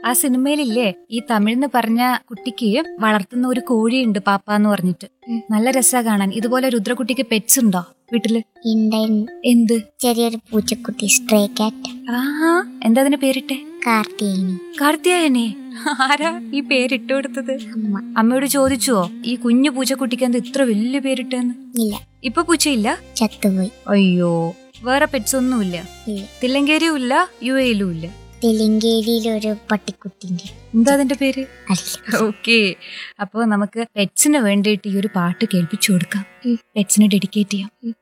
ആ സിനിമയിലില്ലേ ഈ തമിഴ്ന്ന് പറഞ്ഞ കുട്ടിക്ക് വളർത്തുന്ന ഒരു കോഴിയുണ്ട് പാപ്പ എന്ന് പറഞ്ഞിട്ട് നല്ല രസാ കാണാൻ ഇതുപോലെ രുദ്രകുട്ടിക്ക് പെറ്റ്സ് ഉണ്ടോ വീട്ടില് ഉണ്ടായിരുന്നു എന്ത് ചെറിയൊരു പൂച്ചക്കുട്ടി സ്ട്രേ കാറ്റ് ആഹാ എന്താ അതിന് പേരിട്ടെ കാർത്തികേയനി കാർത്തിയായനെ ആരാ ഈ പേരിട്ട് കൊടുത്തത് അമ്മ അമ്മയോട് ചോദിച്ചുവോ ഈ കുഞ്ഞു പൂച്ചക്കുട്ടിക്ക് എന്താ ഇത്ര വലിയ പേരിട്ടെന്ന് ഇല്ല ഇപ്പൊ പൂച്ചയില്ല ചത്തുപോയി അയ്യോ വേറെ പെറ്റ്സ് ഒന്നുമില്ല ഇല്ല തില്ലങ്കേരിയും ഇല്ല യു എയിലും ഇല്ല തെലുങ്കേരിയിൽ ഒരു പട്ടിക്കുട്ടിന്റെ എന്താ അതിന്റെ പേര് അറിയില്ല ഓക്കെ അപ്പോ നമുക്ക് പെറ്റ്സിന് വേണ്ടിയിട്ട് ഈ ഒരു പാട്ട് കേൾപ്പിച്ചു കൊടുക്കാം പെറ്റ്സിന് ഡെഡിക്കേറ്റ് ചെയ്യാം